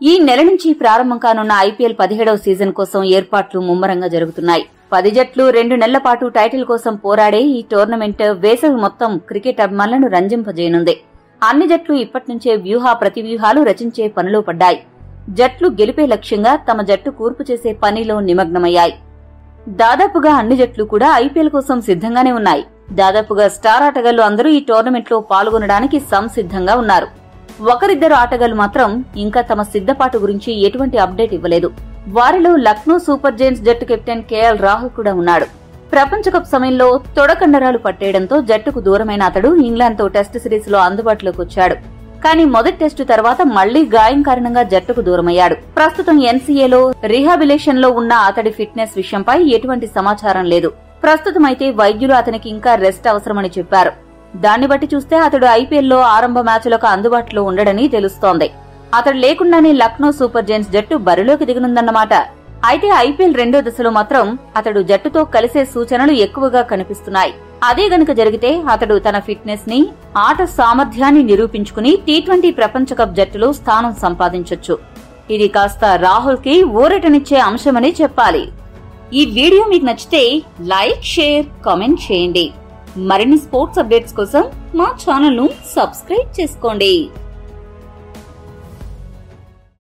ఈ నెల నుంచి ప్రారంభం కానున్న ఐపీఎల్ పదిహేడవ సీజన్ కోసం ఏర్పాట్లు ముమ్మరంగా జరుగుతున్నాయి పది జట్లు రెండు నెలల పాటు టైటిల్ కోసం పోరాడే ఈ టోర్నమెంట్ వేసవి మొత్తం క్రికెట్ అభిమానులను రంజింపజేయనుంది అన్ని జట్లు ఇప్పటి నుంచే వ్యూహ ప్రతివ్యూహాలు రచించే పనిలో పడ్డాయి జట్లు గెలిపే లక్ష్యంగా తమ జట్టు కూర్పు చేసే పనిలో నిమగ్నమయ్యాయి దాదాపుగా అన్ని జట్లు కూడా ఐపీఎల్ కోసం సిద్ధంగానే ఉన్నాయి దాదాపుగా స్టార్ ఆటగాళ్లు అందరూ ఈ టోర్నమెంట్ లో పాల్గొనడానికి సంసిద్ధంగా ఉన్నారు ఒకరిద్దరు ఆటగాళ్లు మాత్రం ఇంకా తమ సిద్ధపాటు గురించి ఎటువంటి అప్డేట్ ఇవ్వలేదు వారిలో లక్నో సూపర్ జైంట్స్ జట్టు కెప్టెన్ కేఎల్ రాహుల్ కూడా ఉన్నాడు ప్రపంచ కప్ సమయంలో తొడకండరాలు పట్టేయడంతో జట్టుకు దూరమైన అతడు ఇంగ్లాండ్తో టెస్ట్ సిరీస్ లో అందుబాటులోకి వచ్చాడు కానీ మొదటి టెస్టు తర్వాత మళ్లీ గాయం కారణంగా జట్టుకు దూరమయ్యాడు ప్రస్తుతం ఎన్సీఏలో రిహాబిలేషన్ లో ఉన్న అతడి ఫిట్నెస్ విషయంపై ఎటువంటి సమాచారం లేదు ప్రస్తుతం అయితే వైద్యులు అతనికి ఇంకా రెస్ట్ అవసరమని చెప్పారు దాన్ని బట్టి చూస్తే అతడు ఐపీఎల్లో ఆరంభ మ్యాచ్లకు అందుబాటులో ఉండడని తెలుస్తోంది అతడు లేకుండానే లక్నో సూపర్ జైంట్స్ జట్టు బరిలోకి దిగనుందన్నమాట అయితే ఐపీఎల్ రెండో దశలో మాత్రం అతడు జట్టుతో కలిసే సూచనలు ఎక్కువగా కనిపిస్తున్నాయి అదే గనుక జరిగితే అతడు తన ఫిట్నెస్ ని ఆట సామర్థ్యాన్ని నిరూపించుకుని టీ ట్వంటీ ప్రపంచ కప్ జట్టులో స్థానం సంపాదించొచ్చు ఇది కాస్త రాహుల్ కి ఊరటనిచ్చే అంశమని చెప్పాలి ఈ వీడియో మీకు నచ్చితే లైక్ షేర్ కామెంట్ చేయండి మరిన్ని స్పోర్ట్స్ అప్డేట్స్ కోసం మా ఛానల్ ను సబ్స్క్రైబ్ చేసుకోండి